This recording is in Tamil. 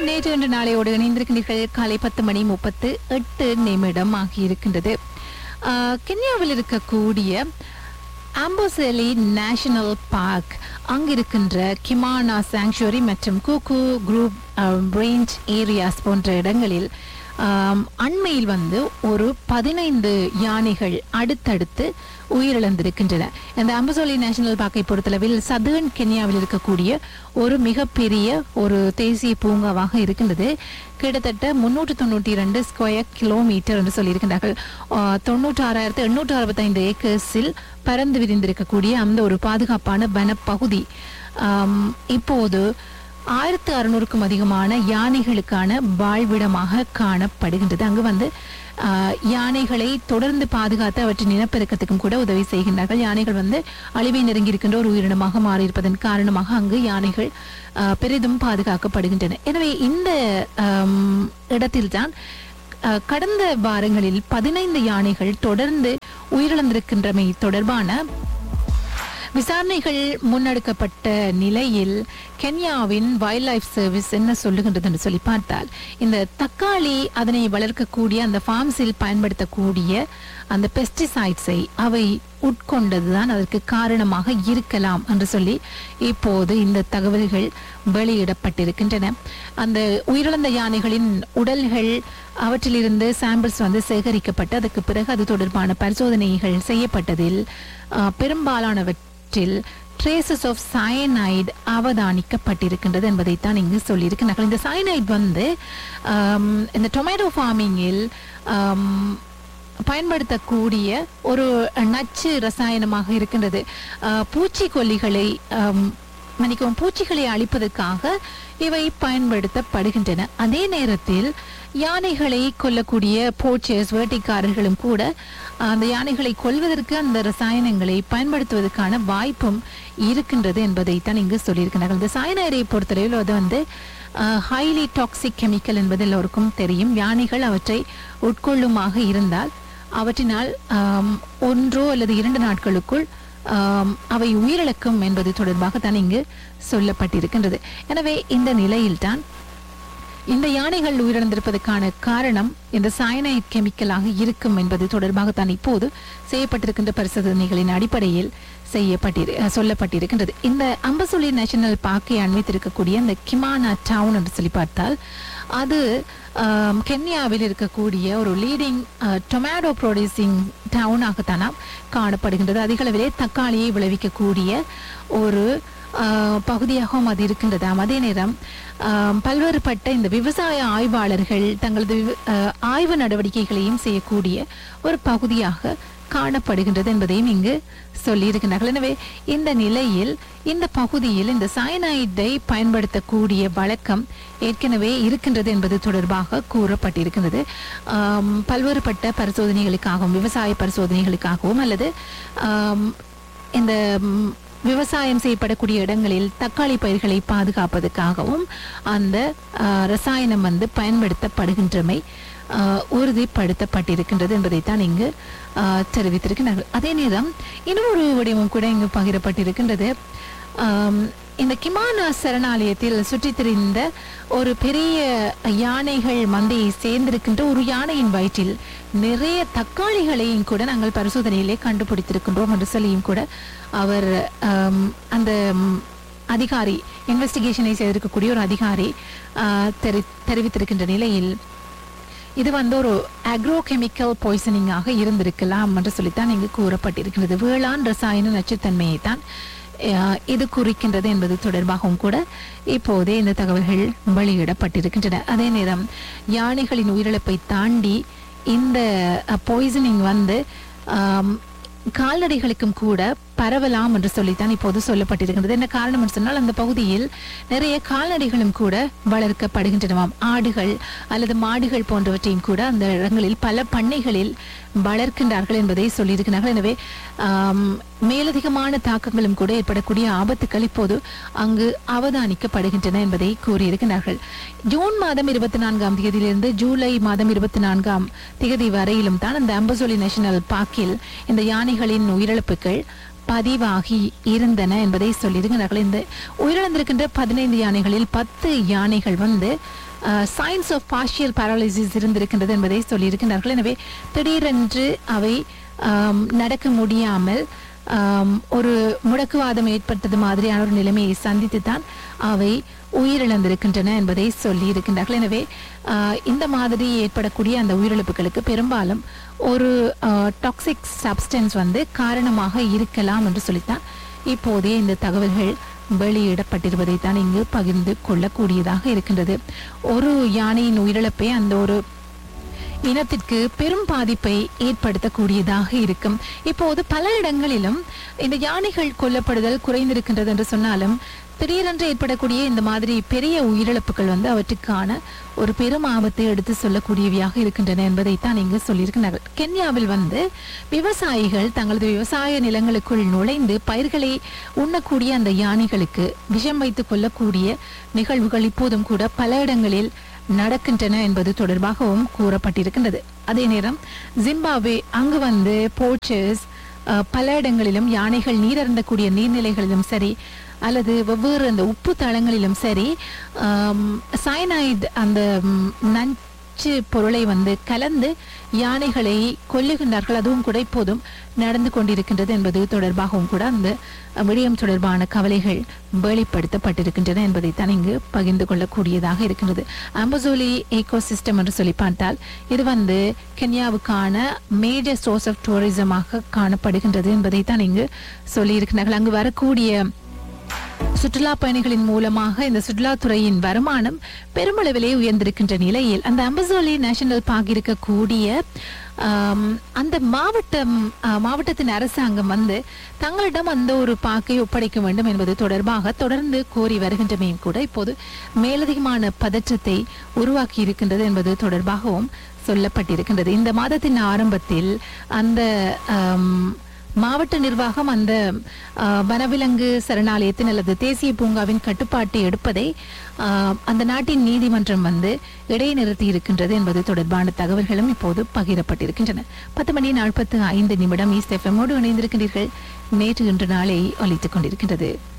நேற்று இன்று நாளையோடு இணைந்திருக்கின்றீர்கள் காலை பத்து மணி முப்பத்து எட்டு நிமிடம் ஆகியிருக்கின்றது ஆஹ், கென்யாவில் இருக்கக்கூடிய ஆம்போசெலி நேஷனல் பார்க் அங்கிருக்கின்ற கிமானா சாங்சுவரி மற்றும் கூக்கு குரூப் ரேஞ்ச் ஏரியாஸ் போன்ற இடங்களில் ஆம், அண்மையில் வந்து ஒரு பதினைந்து யானைகள் அடுத்தடுத்து உயிரிழந்திருக்கின்றன இந்த அம்பசோலி நேஷனல் பார்க்கை பொறுத்தளவில் சதர்ன் கென்யாவில் இருக்கக்கூடிய ஒரு மிகப்பெரிய ஒரு தேசிய பூங்காவாக இருக்கின்றது கிட்டத்தட்ட முன்னூற்று தொண்ணூற்றி இரண்டு ஸ்கொயர் கிலோமீட்டர் என்று சொல்லியிருக்கின்றார்கள் ஆஹ், தொண்ணூற்று ஆறாயிரத்து எண்ணூற்று அறுபத்தைந்து ஏக்கர்ஸில் பறந்து விரிந்திருக்கக்கூடிய அந்த ஒரு பாதுகாப்பான வனப்பகுதி ஆம், இப்போது ஆயிரத்து அறுநூறுக்கும் அதிகமான யானைகளுக்கான வாழ்விடமாக காணப்படுகின்றது அங்கு வந்து ஆஹ், யானைகளை தொடர்ந்து பாதுகாத்து அவற்றின் இனப்பெருக்கத்துக்கும் கூட உதவி செய்கின்றார்கள் யானைகள் வந்து அழிவை நெருங்கி இருக்கின்ற ஒரு உயிரினமாக மாறியிருப்பதன் காரணமாக அங்கு யானைகள் ஆஹ், பெரிதும் பாதுகாக்கப்படுகின்றன எனவே இந்த ஆம், இடத்தில்தான் ஆஹ், கடந்த வாரங்களில் பதினைந்து யானைகள் தொடர்ந்து உயிரிழந்திருக்கின்றமை தொடர்பான விசாரணைகள் முன்னெடுக்கப்பட்ட நிலையில் கென்யாவின் வைல்ட் லைஃப் சர்வீஸ் என்ன சொல்லுகின்றது என்று சொல்லி பார்த்தால் இந்த தக்காளி அதனை வளர்க்கக்கூடிய அந்த ஃபார்ம்ஸில் பயன்படுத்தக்கூடிய அந்த பெஸ்டிசைட்ஸை அவை உட்கொண்டதுதான் அதற்கு காரணமாக இருக்கலாம் என்று சொல்லி இப்போது இந்த தகவல்கள் வெளியிடப்பட்டிருக்கின்றன அந்த உயிரிழந்த யானைகளின் உடல்கள் அவற்றிலிருந்து சாம்பிள்ஸ் வந்து சேகரிக்கப்பட்டு அதுக்கு பிறகு அது தொடர்பான பரிசோதனைகள் செய்யப்பட்டதில் ஆஹ், பெரும்பாலானவற்றில் ட்ரேசஸ் ஆஃப் சயனைடு அவதானிக்கப்பட்டிருக்கின்றது என்பதைத்தான் இங்கு சொல்லியிருக்கிறார்கள் இந்த சயனைடு வந்து ஆம், இந்த டொமேட்டோ ஃபார்மிங்கில் பயன்படுத்தக்கூடிய ஒரு நச்சு ரசாயனமாக இருக்கின்றது ஆஹ், பூச்சிக்கொல்லிகளை ஆம், மன்னிக்கவும் பூச்சிகளை அழிப்பதற்காக இவை பயன்படுத்தப்படுகின்றன அதே நேரத்தில் யானைகளை கொல்லக்கூடிய போச்சர்ஸ் வேட்டைக்காரர்களும் கூட அந்த யானைகளை கொல்வதற்கு அந்த ரசாயனங்களை பயன்படுத்துவதற்கான வாய்ப்பும் இருக்கின்றது என்பதைத்தான் இங்கு சொல்லியிருக்கிறார்கள் இந்த சயனைடை பொறுத்தளவில் அது வந்து ஹைலி டாக்ஸிக் கெமிக்கல் என்பது எல்லோருக்கும் தெரியும் யானைகள் அவற்றை உட்கொள்ளுமாக இருந்தால் அவற்றினால் ஆம், ஒன்றோ அல்லது இரண்டு நாட்களுக்குள் ஆம், அவை உயிரிழக்கும் என்பது தொடர்பாக தான் இங்கு சொல்லப்பட்டிருக்கின்றது எனவே இந்த நிலையில்தான் இந்த யானைகள் உயிரிழந்திருப்பதற்கான காரணம் இந்த சயனைட் கெமிக்கலாக இருக்கும் என்பது தொடர்பாக தான் இப்போது செய்யப்பட்டிருக்கின்ற பரிசோதனைகளின் அடிப்படையில் செய்யப்பட்டிரு அஹ் சொல்லப்பட்டிருக்கின்றது இந்த அம்பசுலி நேஷனல் பார்க்கை அண்மித்திருக்கக்கூடிய இந்த கிமானா டவுன் என்று சொல்லி பார்த்தால் அது ஆம், கென்யாவில் இருக்கக்கூடிய ஒரு லீடிங் டொமேட்டோ ப்ரொடியூசிங் டவுனாகத்தானாம் காணப்படுகின்றது அதிக அளவிலே தக்காளியை விளைவிக்கக்கூடிய ஒரு ஆஹ், பகுதியாகவும் அது இருக்கின்றதாம் அதே நேரம் ஆம், பல்வேறுபட்ட இந்த விவசாய ஆய்வாளர்கள் தங்களது விவ- ஆஹ், ஆய்வு நடவடிக்கைகளையும் செய்யக்கூடிய ஒரு பகுதியாக காணப்படுகின்றது என்பதையும் இங்கு சொல்லியிருக்கிறார்கள் எனவே இந்த நிலையில் இந்த பகுதியில் இந்த சயனைடை பயன்படுத்தக்கூடிய வழக்கம் ஏற்கனவே இருக்கின்றது என்பது தொடர்பாக கூறப்பட்டிருக்கின்றது ஆம், பல்வேறுபட்ட பரிசோதனைகளுக்காகவும் விவசாய பரிசோதனைகளுக்காகவும் அல்லது ஆம், இந்த ம், விவசாயம் செய்யப்படக்கூடிய இடங்களில் தக்காளி பயிர்களை பாதுகாப்பதற்காகவும் அந்த ஆ, ரசாயனம் வந்து பயன்படுத்தப்படுகின்றமை ஆ, உறுதிப்படுத்தப்பட்டிருக்கின்றது என்பதைத்தான் இங்கு ஆ, தெரிவித்திருக்கிறார்கள் அதே நேரம் இன்னொரு விடயமும் கூட இங்கு பகிரப்பட்டிருக்கின்றது ஆம், இந்த கிமானா சரணாலயத்தில் சுற்றித் திரிந்த ஒரு பெரிய யானைகள் மந்தையை சேர்ந்திருக்கின்ற ஒரு யானையின் வயிற்றில் நிறைய தக்காளிகளையும் கூட நாங்கள் பரிசோதனையிலே கண்டுபிடித்திருக்கின்றோம் என்று சொல்லியும் கூட அவர் ஆம், அந்த ம், அதிகாரி இன்வெஸ்டிகேஷனை செய்திருக்கக்கூடிய ஒரு அதிகாரி ஆ, தெரி தெரிவித்திருக்கின்ற நிலையில் இது வந்து ஒரு அக்ரோ கெமிக்கல் பாய்சனிங்காக இருந்திருக்கலாம் என்று சொல்லித்தான் இங்கு கூறப்பட்டிருக்கிறது வேளாண் ரசாயன நச்சுத்தன்மையை தான் அஹ், இது குறிக்கின்றது என்பது தொடர்பாகவும் கூட இப்போதே இந்த தகவல்கள் வெளியிடப்பட்டிருக்கின்றன அதே நேரம் யானைகளின் உயிரிழப்பை தாண்டி இந்த பாய்சனிங் வந்து ஆம், கால்நடைகளுக்கும் கூட பரவலாம் என்று சொல்லித்தான் இப்போது சொல்லப்பட்டிருக்கின்றது என்ன காரணம் என்று சொன்னால் அந்த பகுதியில் நிறைய கால்நடைகளும் கூட வளர்க்கப்படுகின்றனவாம் ஆடுகள் அல்லது மாடுகள் போன்றவற்றையும் கூட அந்த இடங்களில் பல பண்ணைகளில் வளர்க்கின்றார்கள் என்பதை சொல்லியிருக்கிறார்கள் எனவே ஆம், மேலதிகமான தாக்கங்களும் கூட ஏற்படக்கூடிய ஆபத்துக்கள் இப்போது அங்கு அவதானிக்கப்படுகின்றன என்பதை கூறியிருக்கிறார்கள் ஜூன் மாதம் இருபத்தி நான்காம் தேதியிலிருந்து ஜூலை மாதம் இருபத்தி நான்காம் தேதி வரையிலும் தான் அந்த அம்பசோலி நேஷனல் பார்க்கில் இந்த யானைகளின் உயிரிழப்புகள் பதிவாகி இருந்தன என்பதை சொல்லியிருக்கிறார்கள் இந்த உயிரிழந்திருக்கின்ற பதினைந்து யானைகளில் பத்து யானைகள் வந்து சயின்ஸ் ஆஃப் பார்ஷியல் பாராலிசிஸ் இருந்திருக்கின்றது என்பதை சொல்லியிருக்கிறார்கள் எனவே திடீரென்று அவை ஆம், நடக்க முடியாமல் ஆம், ஒரு முடக்குவாதம் ஏற்பட்டது மாதிரியான ஒரு நிலைமையை சந்தித்து தான் அவை உயிரிழந்திருக்கின்றன என்பதை சொல்லி இருக்கின்றார்கள் எனவே ஆ, இந்த மாதிரி ஏற்படக்கூடிய அந்த உயிரிழப்புகளுக்கு பெரும்பாலும் ஒரு டாக்ஸிக் சப்ஸ்டன்ஸ் வந்து காரணமாக இருக்கலாம் என்று சொல்லித்தான் இப்போதே இந்த தகவல்கள் வெளியிடப்பட்டிருப்பதை தான் இங்கு பகிர்ந்து கொள்ளக்கூடியதாக இருக்கின்றது ஒரு யானையின் உயிரிழப்பை அந்த ஒரு இனத்திற்கு பெரும் பாதிப்பை ஏற்படுத்தக்கூடியதாக இருக்கும் இப்போது பல இடங்களிலும் இந்த யானைகள் கொல்லப்படுதல் குறைந்திருக்கின்றது என்று சொன்னாலும் திடீரென்று ஏற்படக்கூடிய இந்த மாதிரி பெரிய உயிரிழப்புகள் வந்து அவற்றுக்கான ஒரு பெரும் ஆபத்தை எடுத்து சொல்லக்கூடியவையாக இருக்கின்றன என்பதைத்தான் இங்கு சொல்லியிருக்கிறார்கள் கென்யாவில் வந்து விவசாயிகள் தங்களது விவசாய நிலங்களுக்குள் நுழைந்து பயிர்களை உண்ணக்கூடிய அந்த யானைகளுக்கு விஷம் வைத்து கொள்ளக்கூடிய நிகழ்வுகள் இப்போதும் கூட பல இடங்களில் நடக்கின்றன என்பது தொடர்பாகவும் கூறப்பட்டிருக்கின்றது அதே நேரம் ஜிம்பாப்வே அங்கு வந்து போர்ச்சஸ் பல இடங்களிலும் யானைகள் நீரருந்தக்கூடிய நீர்நிலைகளிலும் சரி அல்லது வெவ்வேறு அந்த உப்பு தளங்களிலும் சரி சயனைட் அந்த ம், நஞ்சு பொருளை வந்து கலந்து யானைகளை கொல்லுகின்றார்கள் அதுவும் கூட இப்போதும் நடந்து கொண்டிருக்கின்றது என்பது தொடர்பாகவும் கூட அந்த விடயம் தொடர்பான கவலைகள் வெளிப்படுத்தப்பட்டிருக்கின்றன என்பதைத்தான் இங்கு பகிர்ந்து கொள்ளக்கூடியதாக இருக்கின்றது அம்பசோலி ஈகோசிஸ்டம் என்று சொல்லி பார்த்தால் இது வந்து கென்யாவுக்கான மேஜர் சோர்ஸ் ஆஃப் டூரிசமாக காணப்படுகின்றது என்பதைத்தான் இங்கு சொல்லியிருக்கிறார்கள் அங்கு வரக்கூடிய சுற்றுலா பயணிகளின் மூலமாக இந்த சுற்றுலாத்துறையின் வருமானம் பெருமளவிலே உயர்ந்திருக்கின்ற நிலையில் அந்த அம்பசோலி நேஷனல் பார்க் இருக்கக்கூடிய ஆம், அந்த மாவட்டம் ஆ, மாவட்டத்தின் அரசாங்கம் வந்து தங்களிடம் அந்த ஒரு பார்க்கை ஒப்படைக்க வேண்டும் என்பது தொடர்பாக தொடர்ந்து கோரி வருகின்றமையும் கூட இப்போது மேலதிகமான பதற்றத்தை உருவாக்கி இருக்கின்றது என்பது தொடர்பாகவும் சொல்லப்பட்டிருக்கின்றது இந்த மாதத்தின் ஆரம்பத்தில் அந்த ஆம், மாவட்ட நிர்வாகம் அந்த ஆ, வனவிலங்கு சரணாலயத்தின் அல்லது தேசிய பூங்காவின் கட்டுப்பாட்டை எடுப்பதை ஆ, அந்த நாட்டின் நீதிமன்றம் வந்து இடைநிறுத்தி இருக்கின்றது என்பது தொடர்பான தகவல்களும் இப்போது பகிரப்பட்டிருக்கின்றன பத்து மணி நாற்பத்து ஐந்து நிமிடம் ஈஸ்ட் எஃப்எம்மோடு இணைந்திருக்கின்றீர்கள் நேற்று இன்று நாளை ஒலித்துக் கொண்டிருக்கின்றது